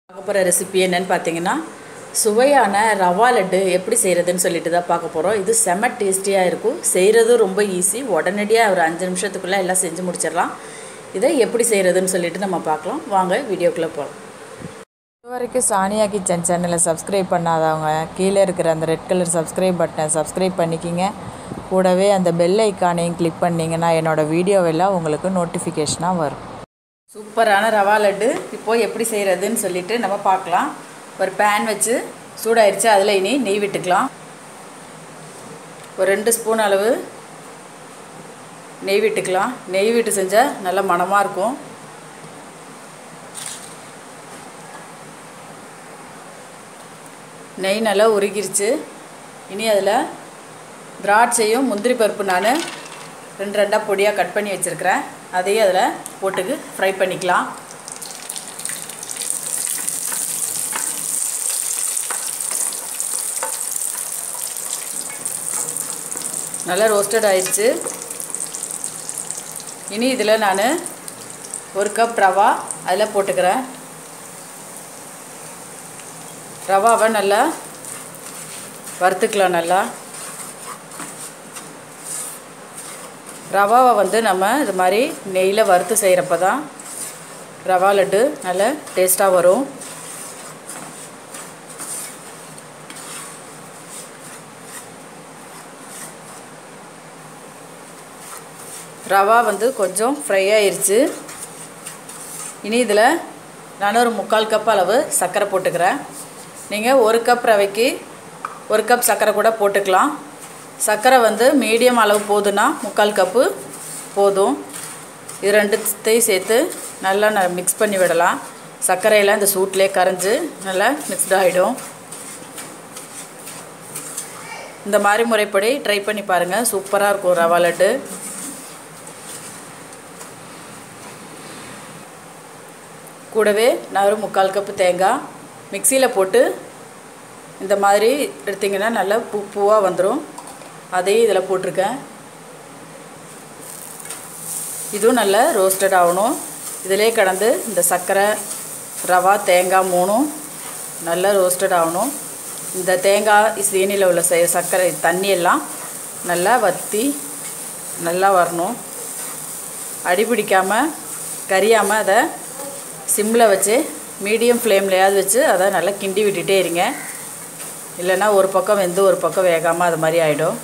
பார்க்க போகிற ரெசிபி என்னன்னு பார்த்தீங்கன்னா சுவையான ரவா லட்டு எப்படி செய்கிறதுன்னு சொல்லிட்டு தான் பார்க்க போகிறோம் இது செம டேஸ்டியாக இருக்கும் செய்கிறதும் ரொம்ப ஈஸி உடனடியாக ஒரு அஞ்சு நிமிஷத்துக்குள்ளே எல்லாம் செஞ்சு முடிச்சிடலாம் இதை எப்படி செய்கிறதுன்னு சொல்லிட்டு நம்ம பார்க்கலாம் வாங்க வீடியோக்குள்ளே போகலாம் இது வரைக்கும் சானியா கிச்சன் சேனலை சப்ஸ்கிரைப் பண்ணாதவங்க கீழே இருக்கிற அந்த ரெட் கலர் சப்ஸ்கிரைப் பட்டனை சப்ஸ்கிரைப் பண்ணிக்கிங்க கூடவே அந்த பெல் ஐக்கானையும் கிளிக் பண்ணிங்கன்னா என்னோடய வீடியோவெல்லாம் உங்களுக்கு நோட்டிஃபிகேஷனாக வரும் சூப்பரான ரவா லட்டு இப்போது எப்படி செய்கிறதுன்னு சொல்லிட்டு நம்ம பார்க்கலாம் ஒரு பேன் வச்சு சூடாயிருச்சு அதில் இனி நெய் விட்டுக்கலாம் ஒரு ரெண்டு ஸ்பூன் அளவு நெய் விட்டுக்கலாம் நெய் விட்டு செஞ்சால் நல்ல மணமாக இருக்கும் நெய் நல்லா உருகிருச்சு இனி அதில் திராட்சையும் முந்திரி பருப்பு நான் ரெண்டு ரெண்டாக பொடியாக கட் பண்ணி வச்சுருக்கிறேன் அதையும் அதில் போட்டுக்கு ஃப்ரை பண்ணிக்கலாம் நல்லா ரோஸ்டட் ஆயிடுச்சு இனி இதில் நான் ஒரு கப் ரவா அதில் போட்டுக்கிறேன் ரவாவை நல்லா வறுத்துக்கலாம் நல்லா ரவாவை வந்து நம்ம இது மாதிரி நெய்யில் வறுத்து செய்கிறப்ப தான் ரவா லட்டு நல்ல டேஸ்ட்டாக வரும் ரவா வந்து கொஞ்சம் ஃப்ரை ஆயிருச்சு இனி இதில் நான் ஒரு முக்கால் கப் அளவு சர்க்கரை போட்டுக்கிறேன் நீங்கள் ஒரு கப் ரவைக்கு ஒரு கப் சர்க்கரை கூட போட்டுக்கலாம் சர்க்கரை வந்து மீடியம் அளவு போதுன்னா முக்கால் கப்பு போதும் இது ரெண்டுத்தையும் சேர்த்து நல்லா ந மிக்ஸ் பண்ணி விடலாம் சர்க்கரையெல்லாம் இந்த சூட்லேயே கரைஞ்சி நல்லா மிக்ஸ்ட் ஆகிடும் இந்த மாதிரி முறைப்படி ட்ரை பண்ணி பாருங்கள் சூப்பராக இருக்கும் ரவா லட்டு கூடவே நான் ஒரு முக்கால் கப்பு தேங்காய் மிக்சியில் போட்டு இந்த மாதிரி எடுத்திங்கன்னா நல்லா பூ பூவாக வந்துடும் அதையும் இதில் போட்டிருக்கேன் இதுவும் நல்லா ரோஸ்டட் ஆகணும் இதிலே கடந்து இந்த சர்க்கரை ரவா தேங்காய் மூணும் நல்லா ரோஸ்டட் ஆகணும் இந்த தேங்காய் சீனியில் உள்ள செ சர்க்கரை தண்ணி எல்லாம் நல்லா வற்றி நல்லா வரணும் அடிபிடிக்காமல் கரியாமல் அதை சிம்மில் வச்சு மீடியம் ஃப்ளேம்லையாவது வச்சு அதை நல்லா கிண்டி விட்டுட்டே இருங்க இல்லைன்னா ஒரு பக்கம் வெந்து ஒரு பக்கம் வேகாமல் அது மாதிரி ஆகிடும்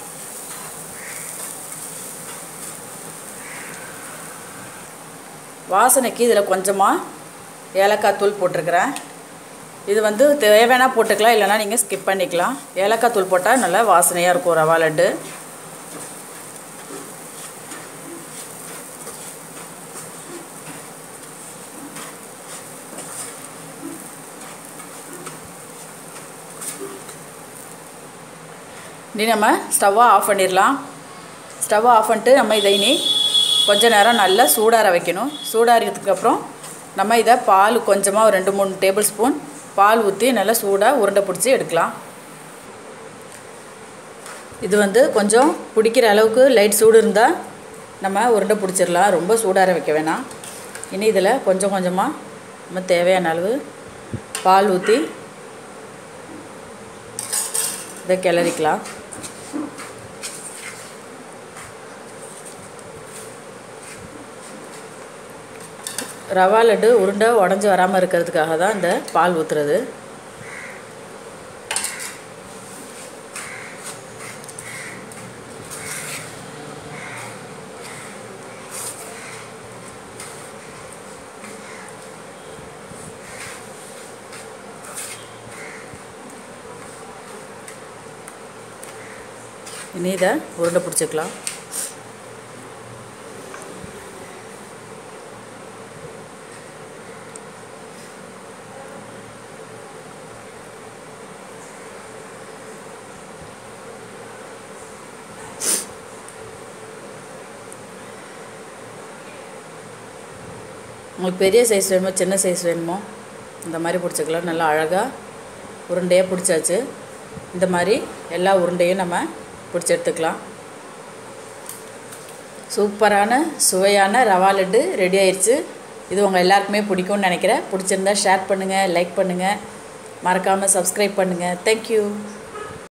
வாசனைக்கு இதில் கொஞ்சமாக ஏலக்காய் தூள் போட்டிருக்கிறேன் இது வந்து தேவையான போட்டுக்கலாம் இல்லைனா நீங்கள் ஸ்கிப் பண்ணிக்கலாம் ஏலக்காய் தூள் போட்டால் நல்லா வாசனையாக இருக்கும் ரவா லட்டு இனி நம்ம ஸ்டவ்வை ஆஃப் பண்ணிடலாம் ஸ்டவ்வை ஆஃப் பண்ணிட்டு நம்ம இதை இனி கொஞ்ச நேரம் நல்லா சூடார வைக்கணும் சூடாறினதுக்கப்புறம் நம்ம இதை பால் கொஞ்சமாக ஒரு ரெண்டு மூணு டேபிள் ஸ்பூன் பால் ஊற்றி நல்லா சூடாக உருண்டை பிடிச்சி எடுக்கலாம் இது வந்து கொஞ்சம் பிடிக்கிற அளவுக்கு லைட் சூடு இருந்தால் நம்ம உருண்டை பிடிச்சிடலாம் ரொம்ப சூடார வைக்க வேணாம் இனி இதில் கொஞ்சம் கொஞ்சமாக நம்ம தேவையான அளவு பால் ஊற்றி இதை கிளறிக்கலாம் ரவா லட்டு உருண்டை உடஞ்சி வராமல் இருக்கிறதுக்காக தான் இந்த பால் ஊற்றுறது இனி இதை உருண்டை பிடிச்சிக்கலாம் உங்களுக்கு பெரிய சைஸ் வேணுமோ சின்ன சைஸ் வேணுமோ இந்த மாதிரி பிடிச்சிக்கலாம் நல்லா அழகாக உருண்டையாக பிடிச்சாச்சு இந்த மாதிரி எல்லா உருண்டையும் நம்ம பிடிச்சி எடுத்துக்கலாம் சூப்பரான சுவையான ரவா லட்டு ரெடி ஆயிடுச்சு இது உங்கள் எல்லாருக்குமே பிடிக்கும்னு நினைக்கிறேன் பிடிச்சிருந்தா ஷேர் பண்ணுங்கள் லைக் பண்ணுங்கள் மறக்காமல் சப்ஸ்கிரைப் பண்ணுங்கள் தேங்க்யூ